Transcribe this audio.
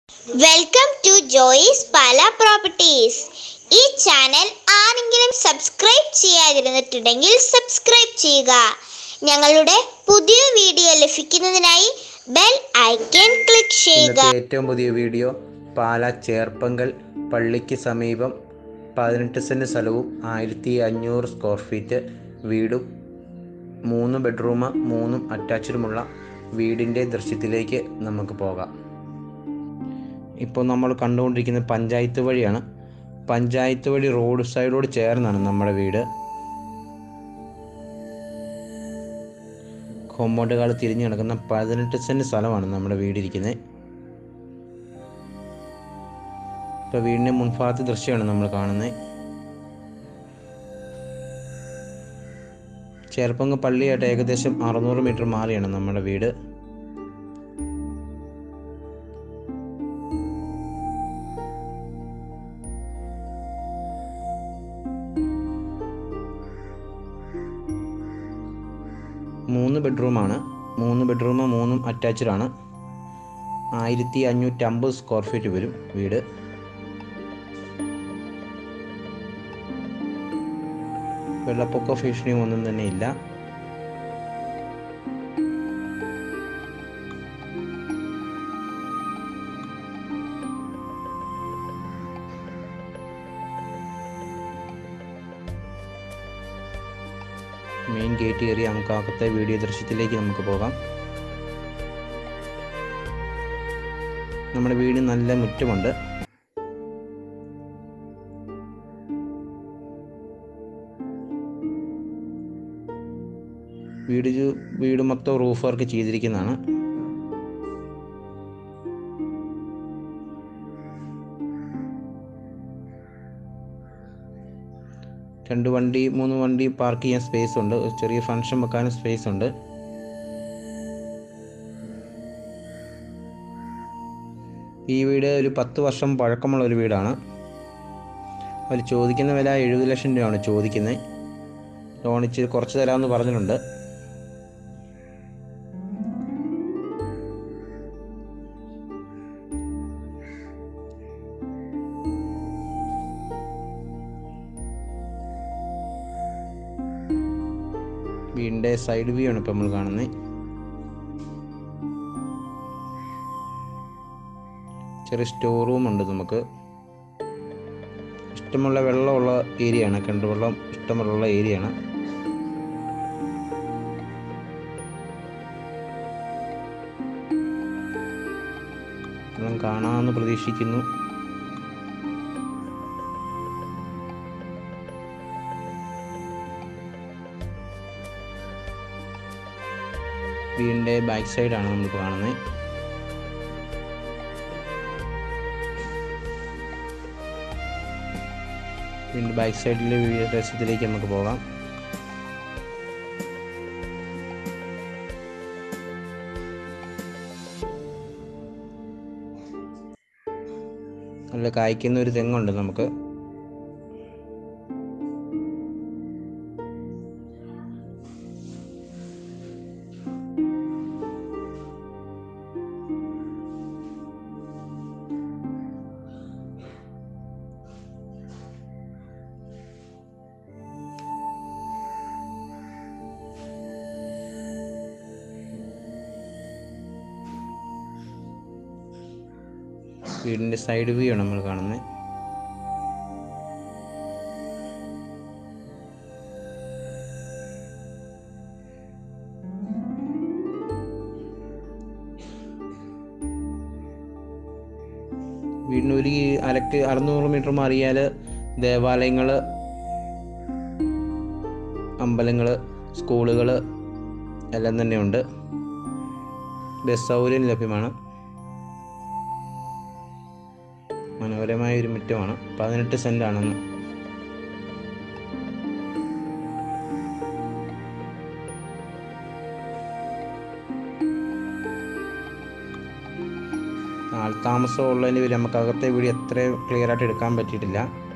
welcome to Joys Pala properties ഈ channel ആരെങ്കിലും subscribe ചെയ്യാതിരുന്നിട്ടുണ്ടെങ്കിൽ സബ്സ്ക്രൈബ് ചെയ്യുക ഞങ്ങളുടെ പുതിയ വീഡിയോ ലഭിക്കുന്നതിനായി ബെൽ ഐക്കൺ ക്ലിക്ക് ചെയ്യുക ഇന്നത്തെ ഏറ്റവും പുതിയ വീഡിയോ പാല ചേർപ്പങ്കൽ പള്ളിക്ക് സമീപം പതിനെട്ട് സെൻറ്റ് സ്ഥലവും ആയിരത്തി അഞ്ഞൂറ് സ്ക്വയർ ഫീറ്റ് വീടും മൂന്ന് ബെഡ്റൂം മൂന്നും അറ്റാച്ച്ഡുമുള്ള വീടിൻ്റെ ദൃശ്യത്തിലേക്ക് നമുക്ക് പോകാം ഇപ്പോൾ നമ്മൾ കണ്ടുകൊണ്ടിരിക്കുന്നത് പഞ്ചായത്ത് വഴിയാണ് പഞ്ചായത്ത് വഴി റോഡ് സൈഡോട് ചേർന്നാണ് നമ്മുടെ വീട് കോമ്പൗണ്ടുകൾ തിരിഞ്ഞു കിടക്കുന്ന പതിനെട്ട് സെൻറ്റ് സ്ഥലമാണ് നമ്മുടെ വീടിരിക്കുന്നത് ഇപ്പോൾ വീടിൻ്റെ മുൻഭാഗത്തെ ദൃശ്യമാണ് നമ്മൾ കാണുന്നത് ചേർപ്പങ്ങ് പള്ളിയായിട്ട് ഏകദേശം അറുന്നൂറ് മീറ്റർ മാറിയാണ് നമ്മുടെ വീട് മൂന്ന് ബെഡ്റൂമാണ് മൂന്ന് ബെഡ്റൂം മൂന്നും അറ്റാച്ച്ഡ് ആണ് ആയിരത്തി അഞ്ഞൂറ്റമ്പത് സ്ക്വയർ ഫീറ്റ് വരും വീട് വെള്ളപ്പൊക്ക ഭീഷണിയും ഒന്നും തന്നെ ഇല്ല മെയിൻ ഗേറ്റ് കയറി നമുക്ക് അകത്തെ വീഡിയോ ദൃശ്യത്തിലേക്ക് നമുക്ക് പോകാം നമ്മുടെ വീട് നല്ല മുറ്റമുണ്ട് വീട് ചു- വീട് മൊത്തം റൂഫ് വർക്ക് ചെയ്തിരിക്കുന്നതാണ് രണ്ട് വണ്ടി മൂന്ന് വണ്ടി പാർക്ക് ചെയ്യാൻ സ്പേസ് ഉണ്ട് ഒരു ചെറിയ ഫംഗ്ഷൻ വെക്കാനും സ്പേസ് ഉണ്ട് ഈ വീട് ഒരു പത്ത് വർഷം പഴക്കമുള്ള ഒരു വീടാണ് അവർ ചോദിക്കുന്ന വില എഴുപത് ലക്ഷം രൂപയാണ് ചോദിക്കുന്നത് ലോൺ ഇച്ചിരി കുറച്ച് തരാമെന്ന് പറഞ്ഞിട്ടുണ്ട് വീടിൻ്റെ സൈഡ് വ്യൂ ആണ് ഇപ്പോൾ നമ്മൾ കാണുന്നത് ചെറിയ സ്റ്റോർ റൂം ഉണ്ട് നമുക്ക് ഇഷ്ടമുള്ള വെള്ളമുള്ള ഏരിയയാണ് കിണർ വെള്ളം ഇഷ്ടമുള്ള ഏരിയയാണ് വെള്ളം കാണാമെന്ന് പ്രതീക്ഷിക്കുന്നു വീടിൻ്റെ ബാക്ക് സൈഡാണ് നമ്മൾ കാണുന്നത് വീടിൻ്റെ ബാക്ക് സൈഡിലെ വീഡിയോ രസത്തിലേക്ക് നമുക്ക് പോകാം നല്ല കായ്ക്കുന്ന ഒരു തെങ്ങുണ്ട് നമുക്ക് വീടിൻ്റെ സൈഡ് വ്യൂ ആണ് നമ്മൾ കാണുന്നത് വീടിന് ഒരു അരക്ക് അറുന്നൂറ് മീറ്റർ മാറിയാൽ ദേവാലയങ്ങൾ അമ്പലങ്ങൾ സ്കൂളുകൾ എല്ലാം തന്നെയുണ്ട് ബസ് സൗകര്യം ലഭ്യമാണ് മനോഹരമായ ഒരു മുറ്റമാണ് പതിനെട്ട് സെൻറ്റാണെന്ന് ആൾതാമസം ഉള്ളതിന് പേര് നമുക്ക് അകത്തെ വീഡിയോ എത്ര ക്ലിയർ ആയിട്ട് എടുക്കാൻ പറ്റിയിട്ടില്ല